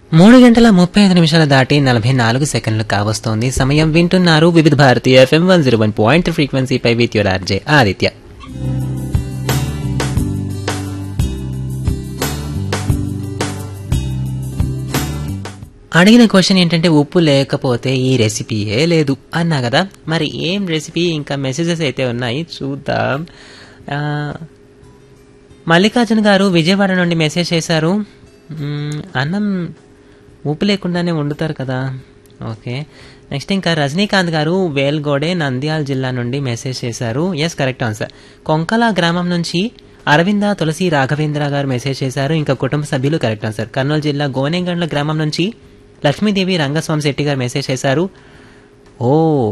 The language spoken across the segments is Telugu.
మూడు గంటల ముప్పై ఐదు నిమిషాలు దాటి నలభై నాలుగు సెకండ్లు కావస్తోంది సమయం వింటున్నారు వివిధ Bharati FM one zero one point ఫ్రీక్వెన్సీపై విత్ యువర్ ఆర్జే ఆదిత్య అడిగిన క్వశ్చన్ ఏంటంటే ఉప్పు లేకపోతే ఈ రెసిపీయే లేదు అన్నా కదా మరి ఏం రెసిపీ ఇంకా మెసేజెస్ అయితే ఉన్నాయి చూద్దాం ఆ, మల్లికార్జున గారు విజయవాడ నుండి మెసేజ్ చేశారు మ్మ్, అన్నం ఉప్పు లేకుండానే వండుతారు కదా ఓకే నెక్స్ట్ ఇంకా రజనీకాంత్ గారు వేల్గోడే నంద్యాల జిల్లా నుండి మెసేజ్ చేశారు ఎస్ కరెక్ట్ ఆన్సర్ కొంకల గ్రామం నుంచి అరవింద తులసి రాఘవేంద్ర గారు మెసేజ్ చేశారు ఇంకా కుటుంబ సభ్యులు కరెక్ట్ ఆన్సర్ కర్నూలు జిల్లా గోనెగండ్ల గ్రామం నుంచి లక్ష్మీదేవి రంగస్వామి శెట్టి గారు మెసేజ్ చేశారు ఓ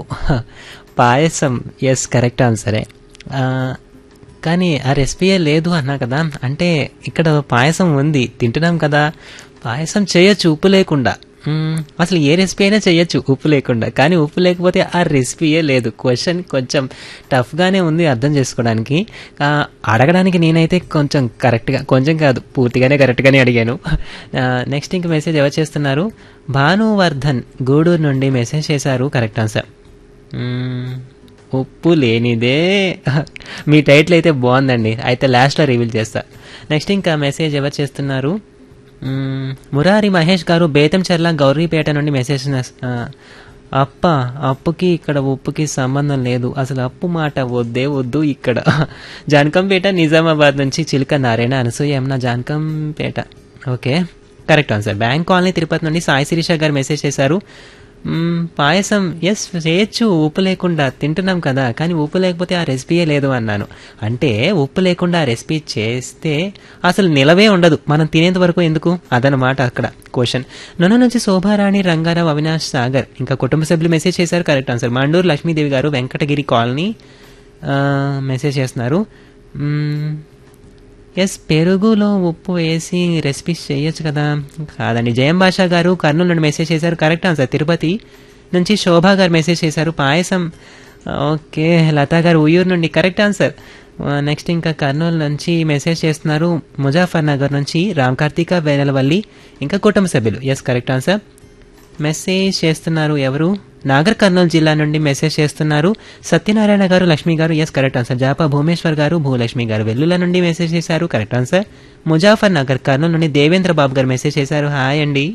పాయసం ఎస్ కరెక్ట్ ఆన్సరే ఆ, కానీ ఆ రెసిపీయే లేదు అన్నా కదా అంటే ఇక్కడ పాయసం ఉంది తింటున్నాం కదా పాయసం చేయొచ్చు ఉప్పు లేకుండా మ్మ్, అసలు ఏ రెసిపీ అయినా చేయొచ్చు ఉప్పు లేకుండా కానీ ఉప్పు లేకపోతే ఆ రెసిపీయే లేదు క్వశ్చన్ కొంచెం టఫ్గానే ఉంది అర్థం చేసుకోవడానికి ఆ, అడగడానికి నేనైతే కొంచెం కరెక్ట్గా కొంచెం కాదు పూర్తిగానే కరెక్ట్గానే అడిగాను నెక్స్ట్ ఇంక మెసేజ్ ఎవరు చేస్తున్నారు భానువర్ధన్ గూడూరు నుండి మెసేజ్ చేశారు కరెక్ట్ ఆన్సర్ మ్మ్. ఉప్పు లేనిదే మీ టైటిల్ అయితే బాగుందండి అయితే లాస్ట్లో రివీల్ చేస్తా నెక్స్ట్ ఇంకా మెసేజ్ ఎవరు చేస్తున్నారు మ్మ్, మురారి మహేష్ గారు బేతంచెర్ల గౌరీపేట నుండి మెసేజ్ చేస్- ఆ, అప్ప అప్పుకి ఇక్కడ ఉప్పుకి సంబంధం లేదు అసలు అప్పు మాట వద్దే వద్దు ఇక్కడ జానకంపేట నిజామాబాద్ నుంచి Chiluka Narayana Anasuya Yamuna Janakampet okay correct answer bank colony Tirupati నుండి సాయి శిరీష గారు మెసేజ్ చేశారు మ్మ్, పాయసం ఎస్ చేయొచ్చు ఉప్పు లేకుండా తింటున్నాం కదా కానీ ఉప్పు లేకపోతే ఆ రెసిపీయే లేదు అన్నాను అంటే ఉప్పు లేకుండా ఆ రెసిపీ చేస్తే అసలు నిలవే ఉండదు మనం తినేంత వరకు ఎందుకు అదనమాట అక్కడ క్వశ్చన్ నన్ను నుంచి శోభారాణి రంగారావు అవినాష్ సాగర్ ఇంకా కుటుంబ సభ్యులు మెసేజ్ చేశారు కరెక్ట్ ఆన్సర్ మండూరు లక్ష్మీదేవి గారు వెంకటగిరి కాలనీ ఆ, మెసేజ్ చేస్తున్నారు మ్మ్, ఎస్ పెరుగులో ఉప్పు వేసి రెసిపీస్ చేయొచ్చు కదా కాదండి జయం భాషా గారు కర్నూలు నుండి మెసేజ్ చేశారు కరెక్ట్ ఆన్సర్ తిరుపతి నుంచి శోభా గారు మెసేజ్ చేశారు పాయసం ఓకే లతా గారు ఉయ్యూరు నుండి కరెక్ట్ ఆన్సర్ నెక్స్ట్ ఇంకా కర్నూలు నుంచి మెసేజ్ చేస్తున్నారు ముజాఫర్ నగర్ నుంచి రామ్ కార్తీక వేనలవల్లి ఇంకా కుటుంబ సభ్యులు ఎస్ కరెక్ట్ ఆన్సర్ మెసేజ్ చేస్తున్నారు ఎవరు నాగర్ కర్నూలు జిల్లా నుండి మెసేజ్ చేస్తున్నారు సత్యనారాయణ గారు లక్ష్మి గారు yes correct answer Japa Bhumeshwar గారు భూలక్ష్మి గారు వెల్లుల నుండి మెసేజ్ చేశారు కరెక్ట్ ఆన్సర్ ముజాఫర్ నగర్ కర్నూలు నుండి దేవేంద్ర బాబు గారు మెసేజ్ చేశారు హాయ్ అండి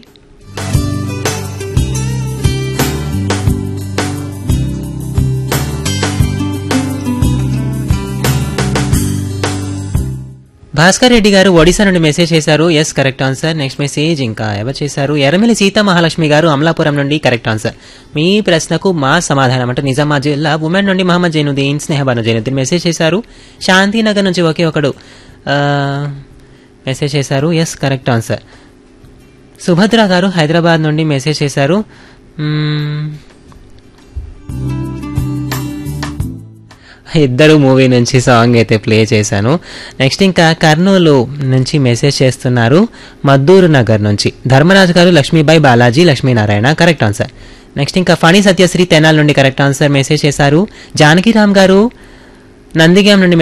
భాస్కర్ రెడ్డి గారు ఒడిశా నుండి మెసేజ్ చేశారు yes correct answer next message ఇంకా ఎవరు చేశారు ఎర్రమిల్లి సీతా మహాలక్ష్మి గారు అమలాపురం నుండి కరెక్ట్ ఆన్సర్ మీ ప్రశ్నకు మా సమాధానం అంటే నిజామాబాద్ జిల్లా ఉమెన్ నుండి మహమ్మద్ జైనుద్దీన్ స్నేహబాను జైనుద్దీన్ మెసేజ్ చేశారు శాంతినగర్ నుంచి ఒకే ఒకడు ఆ, మెసేజ్ చేశారు ఎస్ కరెక్ట్ ఆన్సర్ సుభద్ర గారు హైదరాబాద్ నుండి మెసేజ్ చేశారు మ్మ్, ఇద్దరు మూవీ నుంచి సాంగ్ అయితే ప్లే చేశాను నెక్స్ట్ ఇంకా కర్నూలు నుంచి మెసేజ్ చేస్తున్నారు మద్దూరు నగర్ నుంచి ధర్మరాజు గారు Lakshmibai Balaji Lakshminarayana correct answer next ఇంకా ఫణి సత్యశ్రీ తెనాల్ నుండి కరెక్ట్ ఆన్సర్ మెసేజ్ చేశారు జానకిరామ్ గారు నందిగాం నుండి